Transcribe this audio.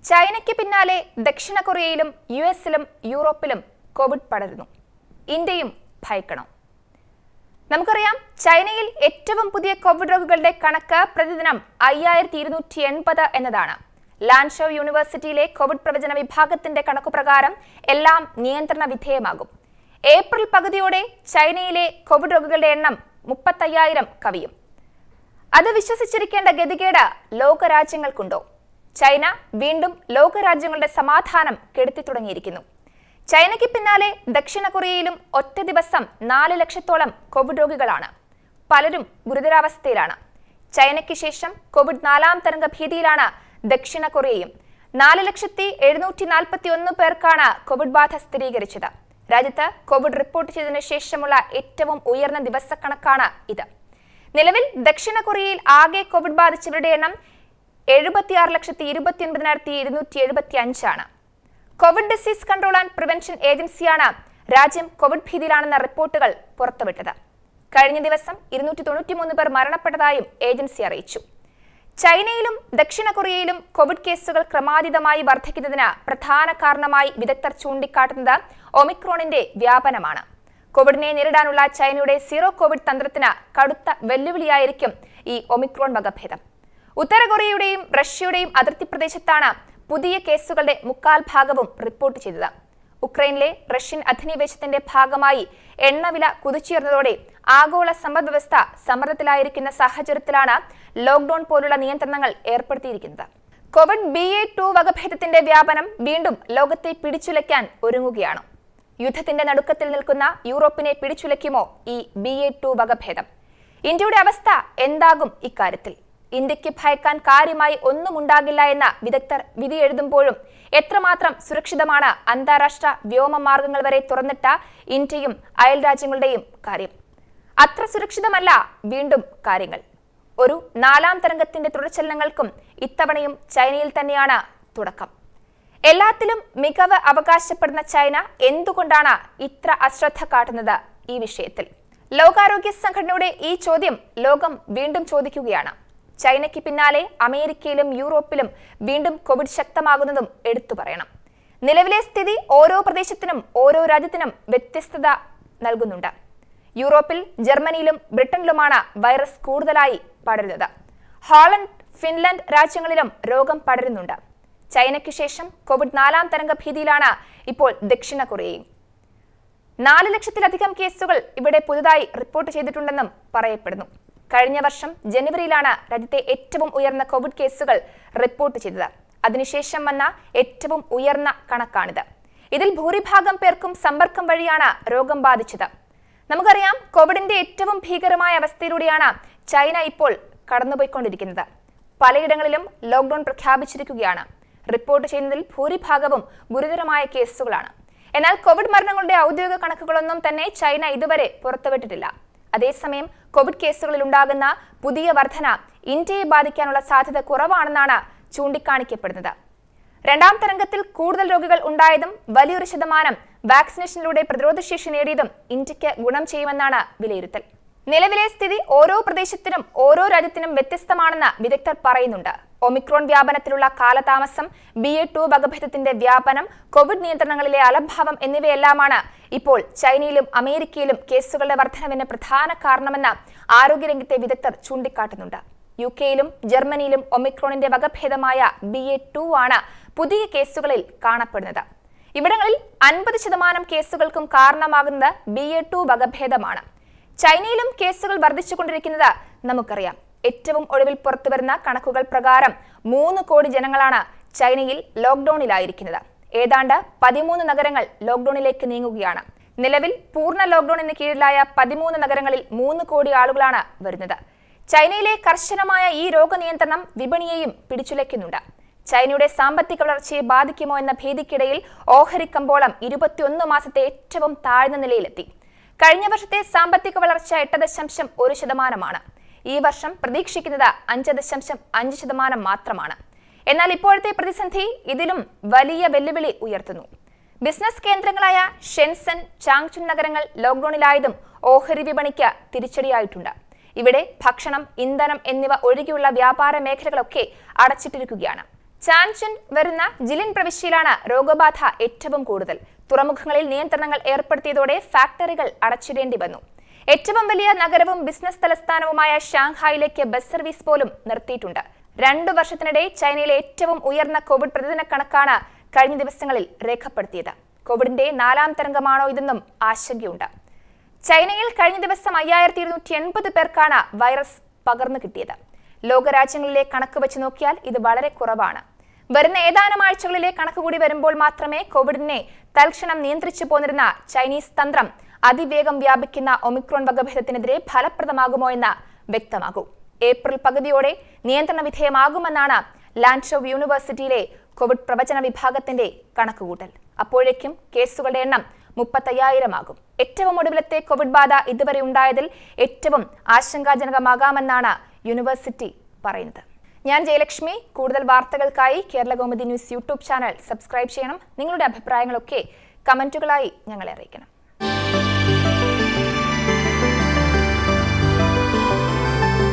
ചൈനയ്ക്ക് പിന്നാലെ ദക്ഷിണ കൊറിയയിലും യു എസിലും യൂറോപ്പിലും കോവിഡ് പടരുന്നു ഇന്ത്യയും ഭയക്കണം നമുക്കറിയാം ചൈനയിൽ ഏറ്റവും പുതിയ കോവിഡ് രോഗികളുടെ കണക്ക് പ്രതിദിനം അയ്യായിരത്തി ഇരുന്നൂറ്റി എൺപത് എന്നതാണ് ലാൻഷോ യൂണിവേഴ്സിറ്റിയിലെ കോവിഡ് പ്രവചന വിഭാഗത്തിന്റെ കണക്കുപ്രകാരം എല്ലാം നിയന്ത്രണ വിധേയമാകും ഏപ്രിൽ പകുതിയോടെ ചൈനയിലെ കോവിഡ് രോഗികളുടെ എണ്ണം മുപ്പത്തയ്യായിരം കവിയും അത് വിശ്വസിച്ചിരിക്കേണ്ട ഗതികേട് ലോകരാജ്യങ്ങൾക്കുണ്ടോ ചൈന വീണ്ടും ലോകരാജ്യങ്ങളുടെ സമാധാനം കെടുത്തി തുടങ്ങിയിരിക്കുന്നു ചൈനയ്ക്ക് പിന്നാലെ ദക്ഷിണ കൊറിയയിലും ഒറ്റ ദിവസം നാല് ലക്ഷത്തോളം കോവിഡ് രോഗികളാണ് പലരും ഗുരുതരാവസ്ഥയിലാണ് ചൈനയ്ക്ക് ശേഷം കോവിഡ് നാലാം തരംഗ ഭീതിയിലാണ് ദക്ഷിണ കൊറിയയും നാല് ലക്ഷത്തി എഴുന്നൂറ്റി നാൽപ്പത്തി ഒന്ന് പേർക്കാണ് കോവിഡ് ബാധ സ്ഥിരീകരിച്ചത് രാജ്യത്ത് കോവിഡ് റിപ്പോർട്ട് ചെയ്തതിനു ശേഷമുള്ള ഏറ്റവും ഉയർന്ന ദിവസക്കണക്കാണ് ഇത് നിലവിൽ ദക്ഷിണ കൊറിയയിൽ ആകെ കോവിഡ് ബാധിച്ചവരുടെ എണ്ണം എഴുപത്തിയാറ് ലക്ഷത്തി ഇരുപത്തി ഒൻപതിനായിരത്തി ഇരുന്നൂറ്റി എഴുപത്തി അഞ്ചാണ് covid disease control and prevention ഏജൻസിയാണ് രാജ്യം കോവിഡ് ഭീതിയിലാണെന്ന റിപ്പോർട്ടുകൾ പുറത്തുവിട്ടത് കഴിഞ്ഞ ദിവസം ഇരുന്നൂറ്റി തൊണ്ണൂറ്റിമൂന്ന് പേർ മരണപ്പെട്ടതായും ഏജൻസി അറിയിച്ചു ചൈനയിലും ദക്ഷിണ കൊറിയയിലും കോവിഡ് കേസുകൾ ക്രമാതീതമായി വർദ്ധിക്കുന്നതിന് പ്രധാന കാരണമായി വിദഗ്ധർ ചൂണ്ടിക്കാട്ടുന്നത് ഒമിക്രോണിന്റെ വ്യാപനമാണ് കോവിഡിനെ നേരിടാനുള്ള ചൈനയുടെ സീറോ കോവിഡ് തന്ത്രത്തിന് കടുത്ത വെല്ലുവിളിയായിരിക്കും ഈ ഒമിക്രോൺ വകഭേദം ഉത്തര കൊറിയയുടെയും റഷ്യയുടെയും അതിർത്തി പ്രദേശത്താണ് പുതിയ കേസുകളുടെ മുക്കാൽ ഭാഗവും റിപ്പോർട്ട് ചെയ്തത് ഉക്രൈനിലെ റഷ്യൻ അധിനിവേശത്തിന്റെ ഭാഗമായി എണ്ണവില കുതിച്ചുയർന്നതോടെ ആഗോള സമ്പദ്വ്യവസ്ഥ സമ്മർദ്ദത്തിലായിരിക്കുന്ന സാഹചര്യത്തിലാണ് ലോക്ഡൌൺ പോലുള്ള നിയന്ത്രണങ്ങൾ ഏർപ്പെടുത്തിയിരിക്കുന്നത് കോവിഡ് ബി എ ടു വകഭേദത്തിന്റെ വ്യാപനം വീണ്ടും ലോകത്തെ പിടിച്ചുലയ്ക്കാൻ ഒരുങ്ങുകയാണ് യുദ്ധത്തിന്റെ നടുക്കത്തിൽ നിൽക്കുന്ന യൂറോപ്പിനെ പിടിച്ചുലയ്ക്കുമോ ഈ ബി എ ടു വകഭേദം ഇന്ത്യയുടെ അവസ്ഥ എന്താകും ഇക്കാര്യത്തിൽ ഇന്ത്യക്ക് ഭയക്കാൻ കാര്യമായി ഒന്നും ഉണ്ടാകില്ല എന്ന വിദഗ്ധർ വിധി എഴുതുമ്പോഴും എത്രമാത്രം സുരക്ഷിതമാണ് അന്താരാഷ്ട്ര വ്യോമമാർഗങ്ങൾ വരെ തുറന്നിട്ട ഇന്ത്യയും അയൽ രാജ്യങ്ങളുടെയും കാര്യം അത്ര സുരക്ഷിതമല്ല വീണ്ടും കാര്യങ്ങൾ ഒരു നാലാം തരംഗത്തിന്റെ തുടർചലനങ്ങൾക്കും ഇത്തവണയും ചൈനയിൽ തന്നെയാണ് തുടക്കം എല്ലാത്തിലും മികവ് അവകാശപ്പെടുന്ന ചൈന എന്തുകൊണ്ടാണ് ഇത്ര അശ്രദ്ധ കാട്ടുന്നത് ഈ വിഷയത്തിൽ ലോകാരോഗ്യ സംഘടനയുടെ ഈ ചോദ്യം ലോകം വീണ്ടും ചോദിക്കുകയാണ് ചൈനയ്ക്ക് പിന്നാലെ അമേരിക്കയിലും യൂറോപ്പിലും വീണ്ടും കോവിഡ് ശക്തമാകുന്നതും എടുത്തു പറയണം നിലവിലെ സ്ഥിതി ഓരോ പ്രദേശത്തിനും ഓരോ രാജ്യത്തിനും വ്യത്യസ്തത നൽകുന്നുണ്ട് യൂറോപ്പിൽ ജർമ്മനിയിലും ബ്രിട്ടനിലുമാണ് വൈറസ് കൂടുതലായി പടരുന്നത് ഹോളണ്ട് ഫിൻലൻഡ് രാജ്യങ്ങളിലും രോഗം പടരുന്നുണ്ട് ചൈനയ്ക്ക് ശേഷം കോവിഡ് നാലാം തരംഗ ഭീതിയിലാണ് ഇപ്പോൾ ദക്ഷിണ കൊറിയയും നാല് ലക്ഷത്തിലധികം കേസുകൾ ഇവിടെ പുതുതായി റിപ്പോർട്ട് ചെയ്തിട്ടുണ്ടെന്നും പറയപ്പെടുന്നു കഴിഞ്ഞ വർഷം ജനുവരിയിലാണ് രാജ്യത്തെ ഏറ്റവും ഉയർന്ന കോവിഡ് കേസുകൾ റിപ്പോർട്ട് ചെയ്തത് അതിനുശേഷം വന്ന ഏറ്റവും ഉയർന്ന കണക്കാണിത് ഇതിൽ ഭൂരിഭാഗം പേർക്കും സമ്പർക്കം വഴിയാണ് രോഗം ബാധിച്ചത് നമുക്കറിയാം കോവിഡിന്റെ ഏറ്റവും ഭീകരമായ അവസ്ഥയിലൂടെയാണ് ചൈന ഇപ്പോൾ കടന്നുപോയിക്കൊണ്ടിരിക്കുന്നത് പലയിടങ്ങളിലും ലോക്ഡൌൺ പ്രഖ്യാപിച്ചിരിക്കുകയാണ് റിപ്പോർട്ട് ചെയ്യുന്നതിൽ ഭൂരിഭാഗവും ഗുരുതരമായ കേസുകളാണ് എന്നാൽ കോവിഡ് മരണങ്ങളുടെ ഔദ്യോഗിക കണക്കുകളൊന്നും തന്നെ ചൈന ഇതുവരെ പുറത്തുവിട്ടിട്ടില്ല അതേസമയം കോവിഡ് കേസുകളിൽ ഉണ്ടാകുന്ന പുതിയ വർധന ഇന്ത്യയെ ബാധിക്കാനുള്ള സാധ്യത കുറവാണെന്നാണ് ചൂണ്ടിക്കാണിക്കപ്പെടുന്നത് രണ്ടാം തരംഗത്തിൽ കൂടുതൽ രോഗികൾ ഉണ്ടായതും വലിയൊരു ശതമാനം വാക്സിനേഷനിലൂടെ പ്രതിരോധശേഷി നേടിയതും ഇന്ത്യക്ക് ഗുണം ചെയ്യുമെന്നാണ് വിലയിരുത്തൽ നിലവിലെ സ്ഥിതി ഓരോ പ്രദേശത്തിനും ഓരോ രാജ്യത്തിനും വ്യത്യസ്തമാണെന്ന് വിദഗ്ധർ പറയുന്നുണ്ട് ഒമിക്രോൺ വ്യാപനത്തിലുള്ള കാലതാമസം ബി എ ടു വകഭേദത്തിന്റെ വ്യാപനം കോവിഡ് നിയന്ത്രണങ്ങളിലെ അലംഭാവം എന്നിവയെല്ലാമാണ് ഇപ്പോൾ ചൈനയിലും അമേരിക്കയിലും കേസുകളുടെ വർധനവിന് പ്രധാന കാരണമെന്ന് ആരോഗ്യരംഗത്തെ വിദഗ്ധർ ചൂണ്ടിക്കാട്ടുന്നുണ്ട് യു കെയിലും ജർമ്മനിയിലും ഒമിക്രോണിന്റെ വകഭേദമായ ബി എ ടു ആണ് പുതിയ കേസുകളിൽ കാണപ്പെടുന്നത് ഇവിടങ്ങളിൽ അൻപത് ശതമാനം കേസുകൾക്കും കാരണമാകുന്നത് ബി എ ടു വകഭേദമാണ് ചൈനയിലും കേസുകൾ വർദ്ധിച്ചുകൊണ്ടിരിക്കുന്നത് നമുക്കറിയാം ഏറ്റവും ഒടുവിൽ പുറത്തുവരുന്ന കണക്കുകൾ പ്രകാരം മൂന്ന് കോടി ജനങ്ങളാണ് ചൈനയിൽ ലോക്ഡൌണിലായിരിക്കുന്നത് ഏതാണ്ട് പതിമൂന്ന് നഗരങ്ങൾ ലോക്ഡൌണിലേക്ക് നീങ്ങുകയാണ് നിലവിൽ പൂർണ്ണ ലോക്ഡൌണിന് കീഴിലായ പതിമൂന്ന് നഗരങ്ങളിൽ മൂന്ന് കോടി ആളുകളാണ് വരുന്നത് ചൈനയിലെ കർശനമായ ഈ രോഗനിയന്ത്രണം വിപണിയെയും പിടിച്ചുലയ്ക്കുന്നുണ്ട് ചൈനയുടെ സാമ്പത്തിക വളർച്ചയെ ബാധിക്കുമോ എന്ന ഭീതിക്കിടയിൽ ഓഹരി കമ്പോളം ഇരുപത്തിയൊന്ന് മാസത്തെ ഏറ്റവും താഴ്ന്ന നിലയിലെത്തി കഴിഞ്ഞ വർഷത്തെ സാമ്പത്തിക വളർച്ച എട്ട് ദശാംശം ഒരു ശതമാനമാണ് ഈ വർഷം പ്രതീക്ഷിക്കുന്നത് അഞ്ച് ദശാംശം അഞ്ച് ശതമാനം മാത്രമാണ് എന്നാൽ ഇപ്പോഴത്തെ പ്രതിസന്ധി ഇതിലും വലിയ വെല്ലുവിളി ഉയർത്തുന്നു ബിസിനസ് കേന്ദ്രങ്ങളായ ഷെൻസൺ ചാങ്ചുൻ നഗരങ്ങൾ ലോക്ഡൌണിലായതും ഓഹരി വിപണിക്ക് തിരിച്ചടിയായിട്ടുണ്ട് ഇവിടെ ഭക്ഷണം ഇന്ധനം എന്നിവ ഒഴികെയുള്ള വ്യാപാര മേഖലകളൊക്കെ അടച്ചിട്ടിരിക്കുകയാണ് ചാൻചുൻ വരുന്ന ജിലിൻ പ്രവിശ്യയിലാണ് രോഗബാധ ഏറ്റവും കൂടുതൽ തുറമുഖങ്ങളിൽ നിയന്ത്രണങ്ങൾ ഏർപ്പെടുത്തിയതോടെ ഫാക്ടറികൾ അടച്ചിടേണ്ടി വന്നു ഏറ്റവും വലിയ നഗരവും ബിസിനസ് തലസ്ഥാനവുമായ ഷാങ്ഹായിലേക്ക് ബസ് സർവീസ് പോലും നിർത്തിയിട്ടുണ്ട് രണ്ടു വർഷത്തിനിടെ ചൈനയിലെ ഏറ്റവും ഉയർന്ന കോവിഡ് പ്രതിദിന കണക്കാണ് കഴിഞ്ഞ ദിവസങ്ങളിൽ രേഖപ്പെടുത്തിയത് കോവിഡിന്റെ നാലാം തരംഗമാണോ ഇതെന്നും ആശങ്കയുണ്ട് ചൈനയിൽ കഴിഞ്ഞ ദിവസം അയ്യായിരത്തി ഇരുന്നൂറ്റി എൺപത് പേർക്കാണ് വൈറസ് പകർന്നു കിട്ടിയത് ലോകരാജ്യങ്ങളിലെ കണക്ക് വെച്ച് നോക്കിയാൽ ഇത് വളരെ കുറവാണ് വരുന്ന ഏതാനും ആഴ്ചകളിലെ കണക്ക് കൂടി വരുമ്പോൾ മാത്രമേ കോവിഡിനെ തൽക്ഷണം നിയന്ത്രിച്ചു പോന്നിരുന്ന ചൈനീസ് തന്ത്രം അതിവേഗം വ്യാപിക്കുന്ന ഒമിക്രോൺ വകഭേദത്തിനെതിരെ ഫലപ്രദമാകുമോ എന്ന് വ്യക്തമാകൂ ഏപ്രിൽ പകുതിയോടെ നിയന്ത്രണ വിധേയമാകുമെന്നാണ് ലാൻഡ്ഷോവ് യൂണിവേഴ്സിറ്റിയിലെ കോവിഡ് പ്രവചന വിഭാഗത്തിന്റെ കണക്കുകൂട്ടൽ അപ്പോഴേക്കും കേസുകളുടെ എണ്ണം മുപ്പത്തയ്യായിരം ആകും ഏറ്റവും ഒടുവിലത്തെ കോവിഡ് ബാധ ഇതുവരെ ഉണ്ടായതിൽ ഏറ്റവും ആശങ്കാജനകമാകാമെന്നാണ് യൂണിവേഴ്സിറ്റി പറയുന്നത് ഞാൻ ജയലക്ഷ്മി കൂടുതൽ വാർത്തകൾക്കായി Kerala Kaumudi news YouTube channel subscribe ചെയ്യണം നിങ്ങളുടെ അഭിപ്രായങ്ങളൊക്കെ കമന്റുകളായി ഞങ്ങളെ അറിയിക്കണം